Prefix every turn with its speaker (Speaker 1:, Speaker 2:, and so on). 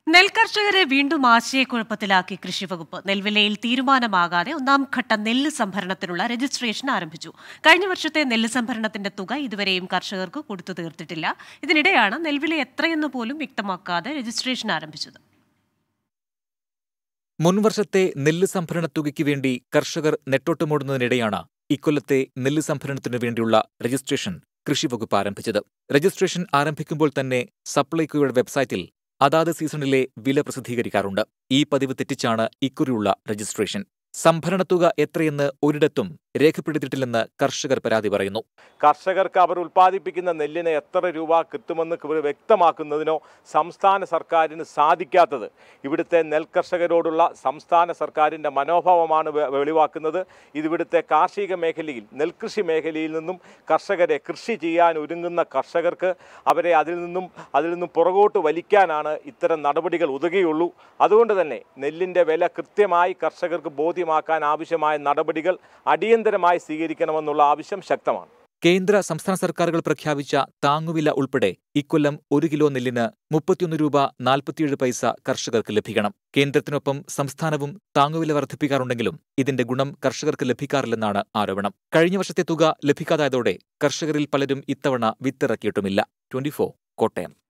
Speaker 1: നെൽകർഷകരെ വീണ്ടും ആശയക്കുഴപ്പത്തിലാക്കി കൃഷിവകുപ്പ് നെൽവിലയിൽ തീരുമാനമാകാതെ ഒന്നാം ഘട്ട നെല്ല് സംഭരണത്തിനുള്ള രജിസ്ട്രേഷൻ ആരംഭിച്ചു കഴിഞ്ഞ വർഷത്തെ നെല്ല് സംഭരണത്തിന്റെ തുക ഇതുവരെയും കർഷകർക്ക് കൊടുത്തു തീർത്തിട്ടില്ല ഇതിനിടെയാണ് നെൽവില എത്രയെന്ന് പോലും വ്യക്തമാക്കാതെ രജിസ്ട്രേഷൻ ആരംഭിച്ചത്
Speaker 2: മുൻവർഷത്തെ നെല്ല് സംഭരണ തുകയ്ക്ക് വേണ്ടി കർഷകർ നെട്ടോട്ടമോടുന്നതിനിടെയാണ് ഇക്കൊല്ലത്തെ നെല്ല് സംഭരണത്തിനു വേണ്ടിയുള്ള രജിസ്ട്രേഷൻ കൃഷിവകുപ്പ് ആരംഭിച്ചത് രജിസ്ട്രേഷൻ ആരംഭിക്കുമ്പോൾ തന്നെ സപ്ലൈകോയുടെ വെബ്സൈറ്റിൽ അതാത് സീസണിലെ വില പ്രസിദ്ധീകരിക്കാറുണ്ട് ഈ പതിവ് തെറ്റിച്ചാണ് ഇക്കുറിയുള്ള രജിസ്ട്രേഷൻ സംഭരണത്തുക എത്രയെന്ന് ഒരിടത്തും രേഖപ്പെടുത്തിയിട്ടില്ലെന്ന് കർഷകർ പരാതി പറയുന്നു
Speaker 3: കർഷകർക്ക് അവർ ഉൽപ്പാദിപ്പിക്കുന്ന നെല്ലിന് എത്ര രൂപ കിട്ടുമെന്ന് ഇവർ വ്യക്തമാക്കുന്നതിനോ സംസ്ഥാന സർക്കാരിന് സാധിക്കാത്തത് ഇവിടുത്തെ നെൽകർഷകരോടുള്ള സംസ്ഥാന സർക്കാരിൻ്റെ മനോഭാവമാണ് വെ- വെളിവാക്കുന്നത് ഇത് ഇവിടുത്തെ കാർഷിക മേഖലയിൽ നെൽകൃഷി മേഖലയിൽ നിന്നും കർഷകരെ കൃഷി ചെയ്യാൻ ഒരുങ്ങുന്ന കർഷകർക്ക് അവരെ അതിൽ നിന്നും അതിൽ നിന്നും പുറകോട്ട് വലിക്കാനാണ് ഇത്തരം നടപടികൾ ഉതകുകയുള്ളൂ അതുകൊണ്ട് തന്നെ നെല്ലിൻ്റെ വില കൃത്യമായി കർഷകർക്ക് ബോധ്യമാക്കാൻ ആവശ്യമായ നടപടികൾ അടിയന്തരമായി സ്വീകരിക്കണമെന്നുള്ള ആവശ്യം ശക്തമാണ്
Speaker 2: കേന്ദ്ര സംസ്ഥാന സർക്കാരുകൾ പ്രഖ്യാപിച്ച താങ്ങുവില ഉൾപ്പെടെ ഇക്കൊല്ലം ഒരു കിലോ നെല്ലിന് മുപ്പത്തിയൊന്ന് രൂപ നാൽപ്പത്തിയേഴ് പൈസ കർഷകർക്ക് ലഭിക്കണം കേന്ദ്രത്തിനൊപ്പം സംസ്ഥാനവും താങ്ങുവില വർദ്ധിപ്പിക്കാറുണ്ടെങ്കിലും ഇതിന്റെ ഗുണം കർഷകർക്ക് ലഭിക്കാറില്ലെന്നാണ് ആരോപണം കഴിഞ്ഞ വർഷത്തെ തുക ലഭിക്കാതായതോടെ കർഷകരിൽ പലരും ഇത്തവണ വിത്തിറക്കിയിട്ടുമില്ല ട്വന്റി കോട്ടയം